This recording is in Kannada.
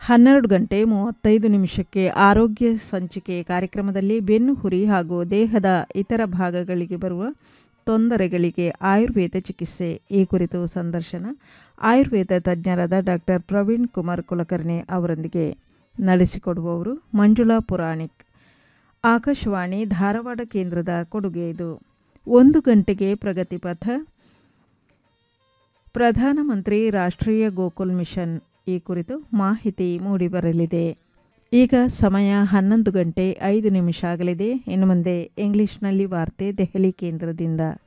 ಹನ್ನೆರಡು ಗಂಟೆ ಮೂವತ್ತೈದು ನಿಮಿಷಕ್ಕೆ ಆರೋಗ್ಯ ಸಂಚಿಕೆ ಕಾರ್ಯಕ್ರಮದಲ್ಲಿ ಬೆನ್ನು ಹುರಿ ಹಾಗೂ ದೇಹದ ಇತರ ಭಾಗಗಳಿಗೆ ಬರುವ ತೊಂದರೆಗಳಿಗೆ ಆಯುರ್ವೇದ ಚಿಕಿತ್ಸೆ ಈ ಕುರಿತು ಸಂದರ್ಶನ ಆಯುರ್ವೇದ ತಜ್ಞರಾದ ಡಾಕ್ಟರ್ ಪ್ರವೀಣ್ ಕುಮಾರ್ ಕುಲಕರ್ಣಿ ಅವರೊಂದಿಗೆ ನಡೆಸಿಕೊಡುವವರು ಮಂಜುಳಾ ಪುರಾಣಿಕ್ ಆಕಾಶವಾಣಿ ಧಾರವಾಡ ಕೇಂದ್ರದ ಕೊಡುಗೆ ಇದು ಒಂದು ಗಂಟೆಗೆ ಪ್ರಗತಿಪಥ ಪ್ರಧಾನಮಂತ್ರಿ ರಾಷ್ಟ್ರೀಯ ಗೋಕುಲ್ ಮಿಷನ್ ಈ ಕುರಿತು ಮಾಹಿತಿ ಮೂಡಿಬರಲಿದೆ ಈಗ ಸಮಯ ಹನ್ನೊಂದು ಗಂಟೆ ಐದು ನಿಮಿಷ ಆಗಲಿದೆ ಇನ್ನು ಮುಂದೆ ಇಂಗ್ಲಿಷ್ನಲ್ಲಿ ವಾರ್ತೆ ದೆಹಲಿ ಕೇಂದ್ರದಿಂದ